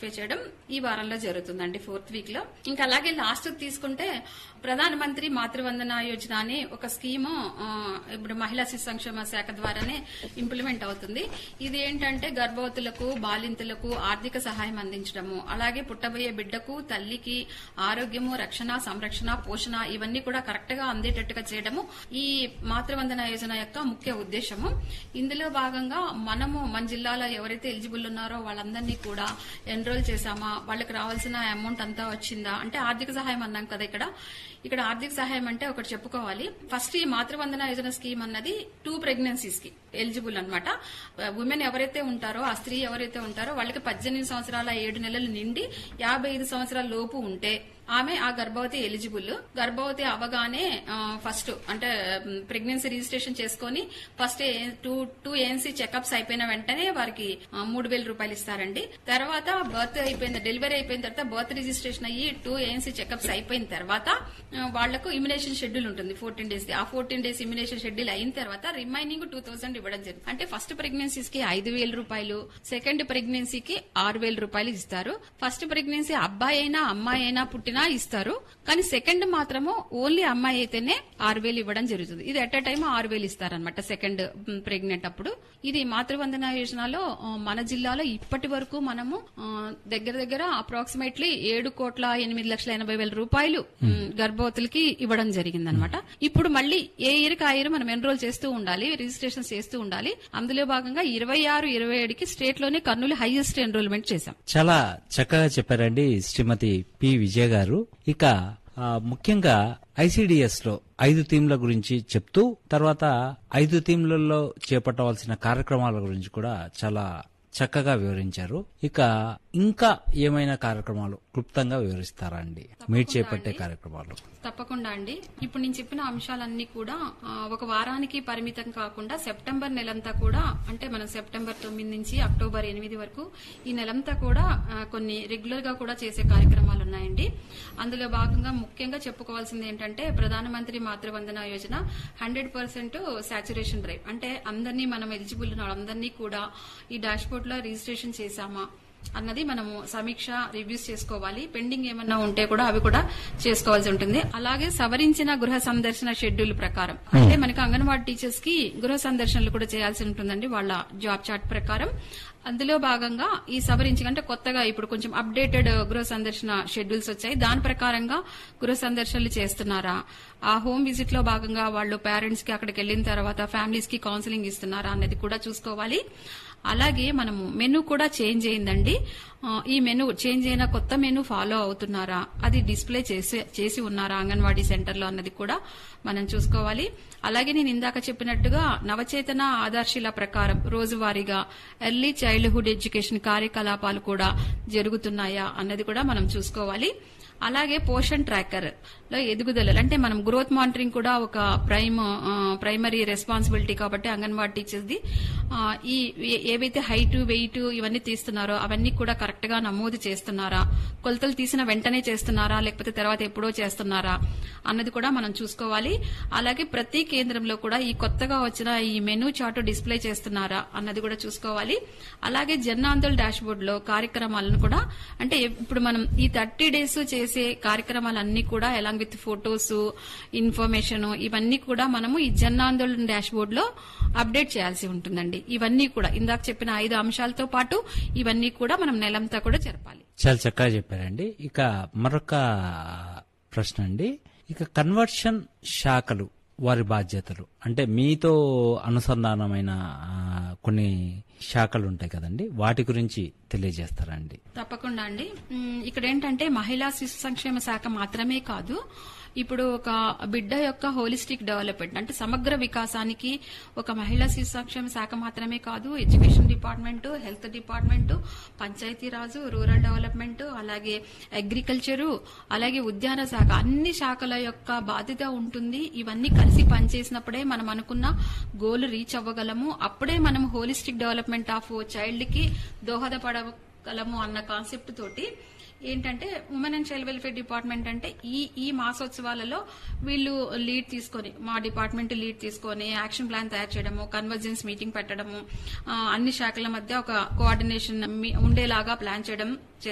notify చేయడం ఈ వారంలో జరుగుతుందండి ఫోర్త్ వీక్ లో ఇంకా అలాగే లాస్ట్ తీసుకుంటే ప్రధాన మంత్రి మాతృవందన యోజన అని ఒక స్కీము ఆ, ఇప్పుడు మహిళా శిశు సంక్షేమ శాఖ ద్వారానే ఇంప్లిమెంట్ అవుతుంది ఇది ఏంటంటే గర్భవతులకు బాలింతలకు ఆర్థిక సహాయం అందించడము అలాగే పుట్టబోయే బిడ్డకు తల్లికి ఆరోగ్యము రక్షణ సంరక్షణ పోషణ ఇవన్నీ కూడా కరెక్ట్ గా అందేటట్టుగా చేయడము ఈ మాతృవందన యోజన యొక్క ముఖ్య ఉద్దేశము ఇందులో భాగంగా మనము మన జిల్లాలో ఎవరైతే ఎలిజిబుల్ ఉన్నారో వాళ్ళందరినీ కూడా ఎన్రోల్ చేశామా వాళ్ళకి రావాల్సిన అమౌంట్ అంతా వచ్చిందా అంటే ఆర్థిక సహాయం అన్నాం కదా ఇక్కడ ఇక్కడ ఆర్థిక సహాయం అంటే ఒకటి చెప్పుకోవాలి ఫస్ట్ ఈ మాతృవందన యోజన స్కీమ్ అన్నది టూ ప్రెగ్నెన్సీస్ కి ఎలిజిబుల్ అనమాట ఉమెన్ ఎవరైతే ఉంటారో ఆ స్త్రీ ఎవరైతే ఉంటారో వాళ్ళకి పద్దెనిమిది సంవత్సరాల ఏడు నెలలు నిండి యాభై ఐదు సంవత్సరాల లోపు ఉంటే ఆమె ఆ గర్భవతి ఎలిజిబుల్ గర్భవతి అవగానే ఫస్ట్ అంటే ప్రెగ్నెన్సీ రిజిస్ట్రేషన్ చేసుకొని first two two ANC checkups అయిపోయిన వెంటనే వారికి ఆ, మూడు వేల రూపాయలు ఇస్తారండి తర్వాత బర్త్ అయిపోయిన డెలివరీ అయిపోయిన తర్వాత బర్త్ రిజిస్ట్రేషన్ అయ్యి టూ ఏఎన్సీ చెకప్స్ అయిపోయిన తర్వాత ఆ, వాళ్లకు ఇమ్యునేషన్ షెడ్యూల్ ఉంటుంది ఫోర్టీన్ డేస్ ఆ ఫోర్టీన్ డేస్ ఇమ్యునేషన్ షెడ్యూల్ అయిన తర్వాత రిమైనింగ్ టూ థౌసండ్ ఇవ్వడం జరుగుతుంది అంటే ఫస్ట్ ప్రెగ్నెన్సీస్ కి ఐదు వేల రూపాయలు సెకండ్ ప్రెగ్నెన్సీకి ఆరు వేల రూపాయలు ఇస్తారు ఫస్ట్ ప్రెగ్నెన్సీ అబ్బాయి అయినా అమ్మాయి అయినా పుట్టినా ఇస్తారు కానీ సెకండ్ మాత్రము ఓన్లీ అమ్మాయి అయితేనే ఆరు వేలు ఇవ్వడం జరుగుతుంది ఇది ఎట్ అ టైం ఆరు వేలు ఇస్తారనమాట సెకండ్ ప్రెగ్నెంట్ అప్పుడు ఇది మాతృవందన యోజనలో ఆ, మన జిల్లాలో ఇప్పటి వరకు మనము ఆ, దగ్గర దగ్గర అప్రాక్సిమేట్లీ ఏడు కోట్ల ఎనిమిది లక్షల ఎనభై వేల రూపాయలు ఉమ్, గర్భవతులకి ఇవ్వడం జరిగిందనమాట ఇప్పుడు మళ్ళీ ఏ ఇయర్ ఆ ఇయర్ మనం ఎన్రోల్ చేస్తూ ఉండాలి రిజిస్ట్రేషన్ చేస్తూ ఉండాలి అందులో భాగంగా ఇరవై ఆరు ఇరవై ఏడుకి స్టేట్ లోనే కర్నూలు హైయెస్ట్ ఎన్రోల్మెంట్ చేశాం చాలా చక్కగా చెప్పారండి శ్రీమతి పి విజయ గారు ఇక ఆ, ముఖ్యంగా ఐసిడిఎస్ లో ఐదు థీమ్ల గురించి చెప్తూ తర్వాత ఐదు థీమ్లలో చేపట్టవలసిన కార్యక్రమాల గురించి కూడా చాలా చక్కగా వివరించారు ఇక ఇంకా ఏమైనా కార్యక్రమాలు క్లుప్తంగా వివరిస్తారా అండి మీరు చేపట్టే కార్యక్రమాలు తప్పకుండా అండి ఇప్పుడు నేను చెప్పిన అంశాలన్నీ కూడా ఆ, ఒక వారానికి పరిమితం కాకుండా సెప్టెంబర్ నెలంతా కూడా అంటే మనం సెప్టెంబర్ తొమ్మిది నుంచి అక్టోబర్ ఎనిమిది వరకు ఈ నెలంతా కూడా ఆ, కొన్ని రెగ్యులర్ గా కూడా చేసే కార్యక్రమాలు ఉన్నాయండి అందులో భాగంగా ముఖ్యంగా చెప్పుకోవాల్సింది ఏంటంటే Pradhan Mantri Matru Vandana Yojana hundred percent saturation drive అంటే అందరినీ మనం ఎలిజిబుల్ ఉన్న వాళ్ళందరినీ కూడా ఈ డాష్ బోర్డ్ లో రిజిస్ట్రేషన్ చేశామా అన్నది మనము సమీక్ష రివ్యూస్ చేసుకోవాలి పెండింగ్ ఏమన్నా ఉంటే కూడా అవి కూడా చేసుకోవాల్సి ఉంటుంది అలాగే సవరించిన గృహ సందర్శన షెడ్యూల్ ప్రకారం అంటే మనకి అంగన్వాడీ టీచర్స్ కి గృహ సందర్శనలు కూడా చేయాల్సి ఉంటుందండి వాళ్ళ జాబ్ చార్ట్ ప్రకారం అందులో భాగంగా ఈ సవరించి అంటే కొత్తగా ఇప్పుడు కొంచెం అప్డేటెడ్ గృహ సందర్శన షెడ్యూల్స్ వచ్చాయి దాని ప్రకారంగా గృహ సందర్శనలు చేస్తున్నారా ఆ హోమ్ విజిట్ లో భాగంగా వాళ్ళు పేరెంట్స్ కి అక్కడికి వెళ్ళిన తర్వాత ఫ్యామిలీస్ కి కౌన్సిలింగ్ ఇస్తున్నారా అనేది కూడా చూసుకోవాలి అలాగే మనము మెనూ కూడా చేంజ్ అయిందండి ఆ, ఈ మెనూ చేంజ్ అయిన కొత్త మెనూ ఫాలో అవుతున్నారా అది డిస్ప్లే చేసి చేసి ఉన్నారా అంగన్వాడీ సెంటర్లో అన్నది కూడా మనం చూసుకోవాలి అలాగే నేను ఇందాక చెప్పినట్టుగా నవచేతన ఆధార్శిల ప్రకారం రోజువారీగా ఎర్లీ చైల్డ్హుడ్ ఎడ్యుకేషన్ కార్యకలాపాలు కూడా జరుగుతున్నాయా అన్నది కూడా మనం చూసుకోవాలి అలాగే పోషన్ ట్రాకర్ లో ఎదుగుదలలు అంటే మనం గ్రోత్ మానిటరింగ్ కూడా ఒక ప్రైమ్ ఆ, ప్రైమరీ రెస్పాన్సిబిలిటీ కాబట్టి అంగన్వాడీ టీచర్స్ ది ఆ, ఈ ఏ- ఏవైతే హైట్ వెయిట్ ఇవన్నీ తీస్తున్నారో అవన్నీ కూడా కరెక్ట్ గా నమోదు చేస్తున్నారా కొలతలు తీసిన వెంటనే చేస్తున్నారా లేకపోతే తర్వాత ఎప్పుడో చేస్తున్నారా అన్నది కూడా మనం చూసుకోవాలి అలాగే ప్రతి కేంద్రంలో కూడా ఈ కొత్తగా వచ్చిన ఈ మెనూ చార్ట్ డిస్ప్లే చేస్తున్నారా అన్నది కూడా చూసుకోవాలి అలాగే జన్ ఆందోళన్ డాష్ బోర్డ్ లో కార్యక్రమాలను కూడా అంటే ఇప్పుడు మనం ఈ థర్టీ డేస్ చేసే కార్యక్రమాలన్నీ కూడా ఎలాంగ్ విత్ ఫొటోస్ ఇన్ఫర్మేషన్ ఇవన్నీ కూడా మనము ఈ జన్ ఆందోళన్ డాష్ బోర్డ్ లో అప్డేట్ చేయాల్సి ఉంటుందండి ఇవన్నీ కూడా ఇందాక చెప్పిన ఐదు అంశాలతో పాటు ఇవన్నీ కూడా మనం నెలంతా కూడా జరపాలి చాలా చక్కగా చెప్పారండి ఇక మరొక ప్రశ్న అండి ఇక కన్వర్షన్ శాఖలు వారి బాధ్యతలు అంటే మీతో అనుసంధానమైన ఆ, కొన్ని శాఖలు ఉంటాయి కదండి వాటి గురించి తెలియజేస్తారండి తప్పకుండా అండి మ్, ఇక్కడ ఏంటంటే మహిళా శిశు సంక్షేమ శాఖ మాత్రమే కాదు ఇప్పుడు ఒక బిడ్డ యొక్క హోలిస్టిక్ డెవలప్మెంట్ అంటే సమగ్ర వికాసానికి ఒక మహిళా శిశు సంక్షేమ శాఖ మాత్రమే కాదు education department health department Panchayati Raj rural development అలాగే అగ్రికల్చరు అలాగే ఉద్యాన శాఖ అన్ని శాఖల యొక్క బాధ్యత ఉంటుంది ఇవన్నీ కలిసి పనిచేసినప్పుడే మనం అనుకున్న గోల్ రీచ్ అవ్వగలము అప్పుడే మనం హోలిస్టిక్ డెవలప్మెంట్ ఆఫ్ చైల్డ్ కి దోహదపడగలము అన్న కాన్సెప్ట్ తోటి ఏంటంటే women and child welfare department అంటే ఈ ఈ మాసోత్సవాలలో వీళ్ళు లీడ్ తీసుకొని మా డిపార్ట్మెంట్ లీడ్ తీసుకొని యాక్షన్ ప్లాన్ తయారు చేయడము కన్వర్జెన్స్ మీటింగ్ పెట్టడము ఆ, అన్ని శాఖల మధ్య ఒక కోఆర్డినేషన్ ఉండేలాగా ప్లాన్ చేయడం